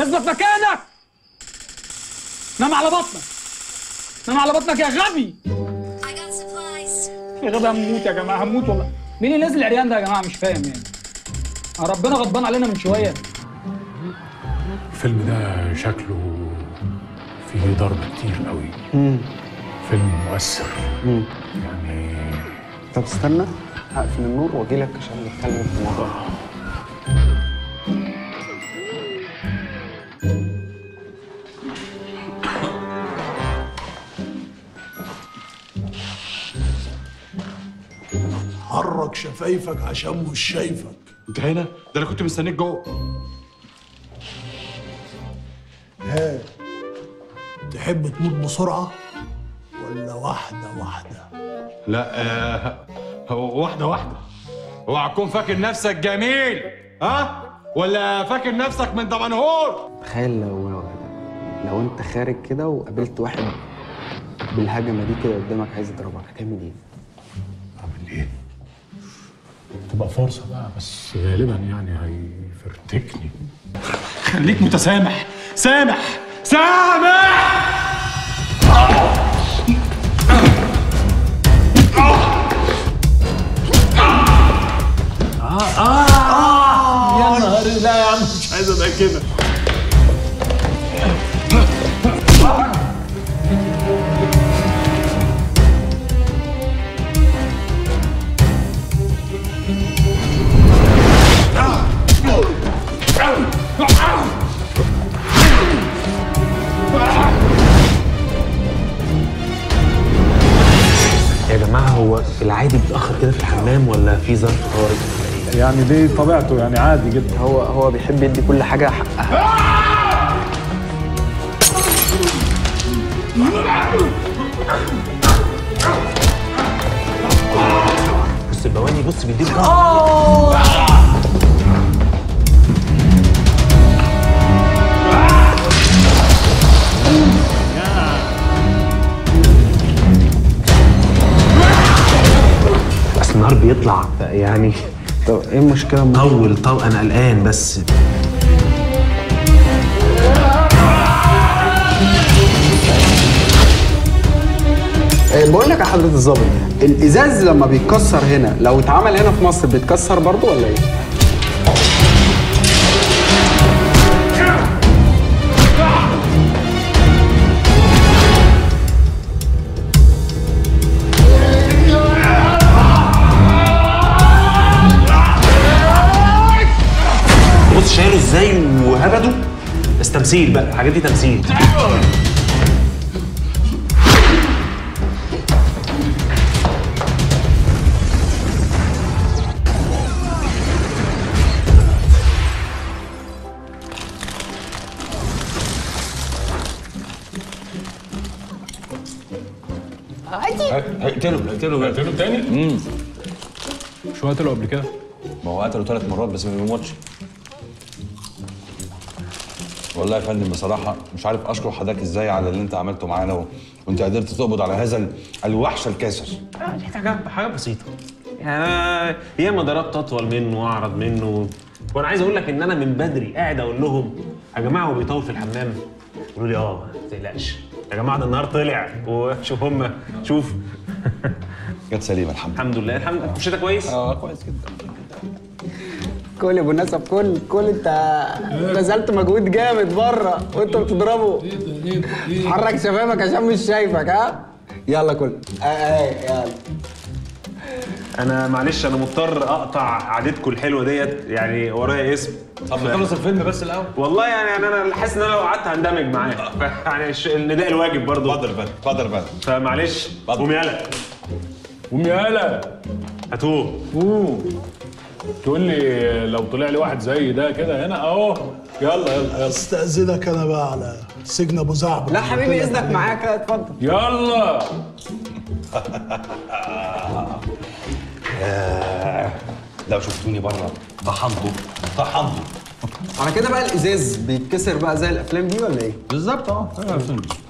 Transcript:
اثبت مكانك نام على بطنك نام على بطنك يا غبي I got supplies. يا غبي هموت يا جماعه هموت والله مين اللي نازل العريان ده يا جماعه مش فاهم يعني آه، ربنا غضبان علينا من شويه الفيلم ده شكله فيه ضرب كتير قوي فيلم مؤثر يعني طب استنى هقفل النور واجي لك عشان نتكلم في الموضوع ده. حرك شفايفك عشان مش شايفك انت هنا ده انا كنت مستنيك جوه ها تحب تموت بسرعة ولا واحدة واحدة لا آه هو واحده واحده اوعى تكون فاكر نفسك جميل ها ولا فاكر نفسك من دمنهور تخيل لو لو انت خارج كده وقابلت واحد بالهجمه دي كده قدامك عايز يضربك هتعمل ايه؟ اعمل ايه؟ تبقى فرصة بقى بس غالبا يعني هيفرتكني خليك متسامح سامح سامح يا نهار لا يا عم مش عايز ابقى كده يا جماعه هو في العادي بيتاخر كده في الحمام ولا في ظرف طارئ يعني دي طبيعته يعني عادي جدا هو هو بيحب يدي كل حاجه حقها بص البواني بص بيديله بس النهار بيطلع يعني طب ايه المشكله أما- طول طول انا قلقان بس إيه، بقول لك يا حضره الظابط الازاز لما بيتكسر هنا لو اتعمل هنا في مصر بيتكسر برضه ولا ايه؟ بص شايله ازاي وهبده بس تمثيل بقى الحاجات دي تمثيل هقتله هقتله قتله تاني؟ امم شو قتله قبل كده؟ ما هو قتله ثلاث مرات بس ما بيموتش والله يا فندم بصراحة مش عارف أشكر حضرتك إزاي على اللي أنت عملته معانا و... وأنت قدرت تقبض على هذا ال- الوحش الكاسر آه، دي حاجه حاجه بسيطه يعني أنا ياما ضربت اطول منه واعرض منه وانا عايز اقول لك ان انا من بدري قاعد اقول لهم يا جماعه هو بيطول في الحمام يقولوا لي اه ما تقلقش يا جماعه ده النهار طلع وشوف هم شوف جت سليمة الحمد لله الحمد لله الحمد لله مشيتك كويس اه كويس جدا كل يا ابو نسب كل كل انت بذلت مجهود جامد بره وانت بتضربه حرك شبابك عشان مش شايفك ها يلا كل آه آه يلا انا معلش انا مضطر اقطع عادتكم الحلوه ديت يعني ورايا اسم طب نخلص الفيلم بس الأول والله يعني يعني انا حاسس ان انا لو قعدت هندمج معاه يعني الش- النداء الواجب برضه اتفضل يا فندم اتفضل يا فندم فمعلش قوم يلا قوم يالا هاتوه قوم تقول لي لو طلع لي واحد زي ده كده هنا اهو يلا يلا يلا استأذنك أنا بقى على سجن أبو زعبل لا حبيبي اذنك معاك كده اتفضل يلا لو شفتوني بره طحنته طحنته على كده بقى الازاز بيتكسر بقى زي الافلام دي ولا ايه؟ بالظبط اه